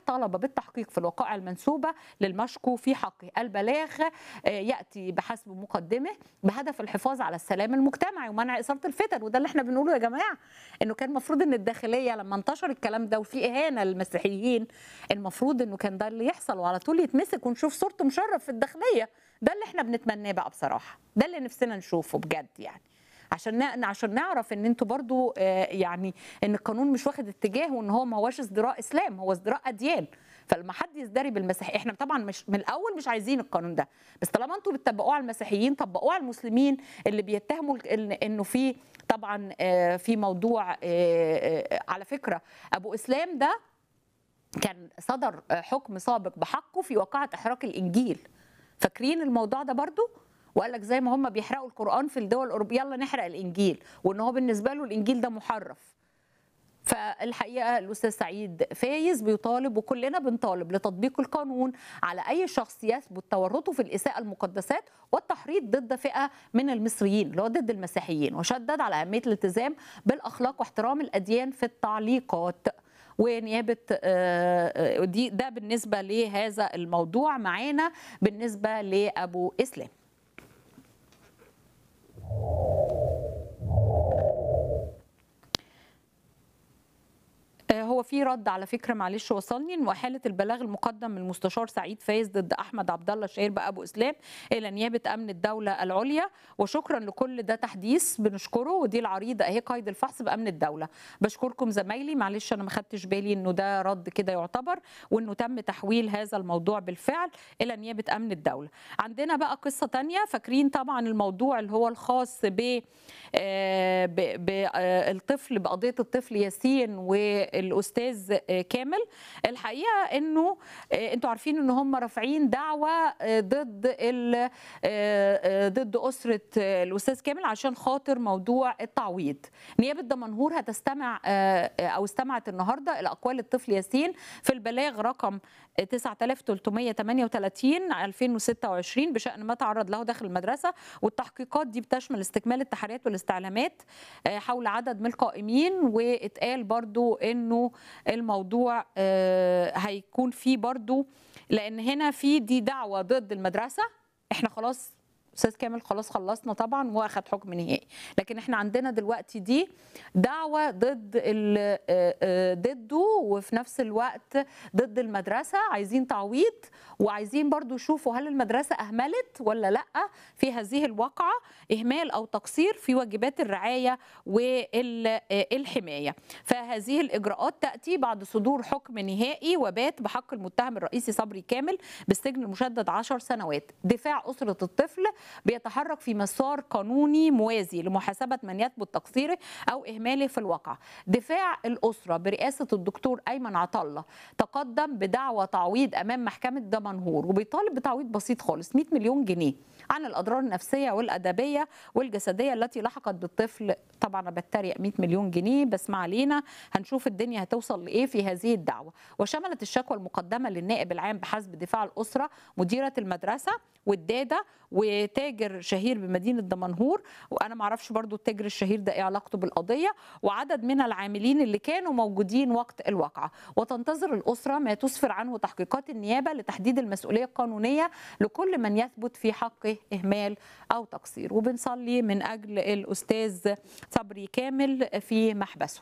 طالب بالتحقيق في الوقائع المنسوبة للمشكو في حقه البلاغ آه، يأتي بحسب مقدمه بهدف الحفاظ على السلام المجتمعي ومنع إثارة الفتن وده اللي احنا بنقوله يا جماعة إنه كان المفروض إن الداخلية لما انتشر الكلام ده وفي إهانة للمسيحيين المفروض إنه كان ده اللي يحصل وعلى طول يتمسك ونشوف صورته مشرف في الداخلية ده اللي احنا بنتمناه بقى بصراحة ده اللي نفسنا نشوفه بجد يعني عشان نا- عشان نعرف ان انتوا برضو آه، يعني ان القانون مش واخد اتجاه وان هو ما هوش ازدراء اسلام هو ازدراء اديان فلما حد يزدري بالمسيحيه احنا طبعا مش من الاول مش عايزين القانون ده بس طالما انتوا بتطبقوه على المسيحيين طبقوه على المسلمين اللي بيتهموا إن- انه في طبعا آه، في موضوع آه، آه، على فكره ابو اسلام ده كان صدر آه، حكم سابق بحقه في واقعه احراق الانجيل فاكرين الموضوع ده برضو وقال لك زي ما هم بيحرقوا القران في الدول الاوروبيه يلا نحرق الانجيل وان هو بالنسبه له الانجيل ده محرف فالحقيقه الاستاذ سعيد فايز بيطالب وكلنا بنطالب لتطبيق القانون على اي شخص يثبت تورطه في الاساءه المقدسات والتحريض ضد فئه من المصريين اللي هو ضد المسيحيين وشدد على اهميه الالتزام بالاخلاق واحترام الاديان في التعليقات ونيابه آه، آه، دي ده بالنسبه لهذا الموضوع معانا بالنسبه لابو اسلام آه، هو في رد على فكره معلش وصلني ان حاله البلاغ المقدم من المستشار سعيد فايز ضد احمد عبد الله الشهير بابو اسلام الى نيابه امن الدوله العليا وشكرا لكل ده تحديث بنشكره ودي العريضه اهي قيد الفحص بامن الدوله بشكركم زمايلي معلش انا ما خدتش بالي انه ده رد كده يعتبر وانه تم تحويل هذا الموضوع بالفعل الى نيابه امن الدوله عندنا بقى قصه تانية فاكرين طبعا الموضوع اللي هو الخاص ب بالطفل بقضيه الطفل ياسين والاستاذ آه، كامل الحقيقه انه آه، انتوا عارفين ان هم رافعين دعوه آه، ضد ال- آه، آه، ضد اسره آه، الاستاذ كامل عشان خاطر موضوع التعويض نيابه دمنهور هتستمع آه، آه، او استمعت النهارده الى اقوال الطفل ياسين في البلاغ رقم 9338 2026 بشان ما تعرض له داخل المدرسه والتحقيقات دي بتشمل استكمال التحريات والاستعلامات آه، حول عدد من القائمين واتقال برضو انه الموضوع آه، هيكون فيه برضو لان هنا في دي دعوه ضد المدرسه احنا خلاص استاذ كامل خلاص خلصنا طبعا واخد حكم نهائي لكن احنا عندنا دلوقتي دي دعوه ضد ال- آه، آه، ضده وفي نفس الوقت ضد المدرسه عايزين تعويض وعايزين برضو يشوفوا هل المدرسه اهملت ولا لا في هذه الواقعه اهمال او تقصير في واجبات الرعايه والحمايه فهذه الاجراءات تاتي بعد صدور حكم نهائي وبات بحق المتهم الرئيسي صبري كامل بالسجن المشدد 10 سنوات دفاع اسره الطفل بيتحرك في مسار قانوني موازي لمحاسبه من يثبت تقصيره او اهماله في الواقع دفاع الاسره برئاسه الدكتور ايمن عطله تقدم بدعوى تعويض امام محكمه دمنهور وبيطالب بتعويض بسيط خالص 100 مليون جنيه عن الاضرار النفسيه والادبيه والجسديه التي لحقت بالطفل طبعا انا بتريق 100 مليون جنيه بس ما علينا هنشوف الدنيا هتوصل لايه في هذه الدعوه وشملت الشكوى المقدمه للنائب العام بحسب دفاع الاسره مديره المدرسه والداده وتاجر شهير بمدينه دمنهور وانا ما اعرفش برضو التاجر الشهير ده ايه علاقته بالقضيه وعدد من العاملين اللي كانوا موجودين وقت الواقعه وتنتظر الاسره ما تسفر عنه تحقيقات النيابه لتحديد المسؤوليه القانونيه لكل من يثبت في حقه اهمال او تقصير وبنصلي من اجل الاستاذ صبري كامل في محبسه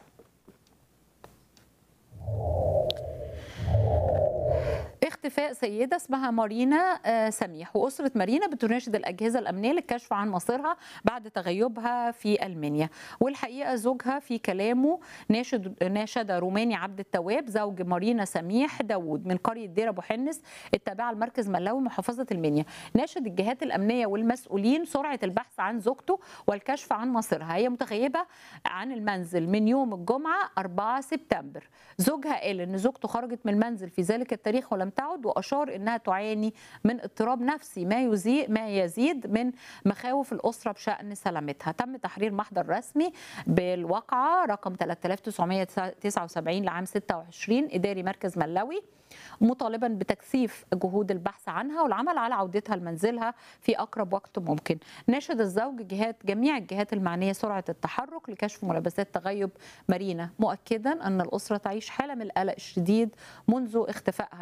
اختفاء سيدة اسمها مارينا آه، سميح وأسرة مارينا بتناشد الأجهزة الأمنية للكشف عن مصيرها بعد تغيبها في ألمانيا والحقيقة زوجها في كلامه ناشد ناشد روماني عبد التواب زوج مارينا سميح داوود من قرية دير أبو حنس التابعة لمركز ملاوي محافظة المنيا ناشد الجهات الأمنية والمسؤولين سرعة البحث عن زوجته والكشف عن مصيرها هي متغيبة عن المنزل من يوم الجمعة 4 سبتمبر زوجها قال ان زوجته خرجت من المنزل في ذلك التاريخ ولم تعد الامراض واشار انها تعاني من اضطراب نفسي ما يزيد ما يزيد من مخاوف الاسره بشان سلامتها تم تحرير محضر رسمي بالواقعه رقم 3979 لعام 26 اداري مركز ملاوي مطالبا بتكثيف جهود البحث عنها والعمل على عودتها لمنزلها في اقرب وقت ممكن. ناشد الزوج جهات جميع الجهات المعنيه سرعه التحرك لكشف ملابسات تغيب مارينا مؤكدا ان الاسره تعيش حاله من القلق الشديد منذ اختفائها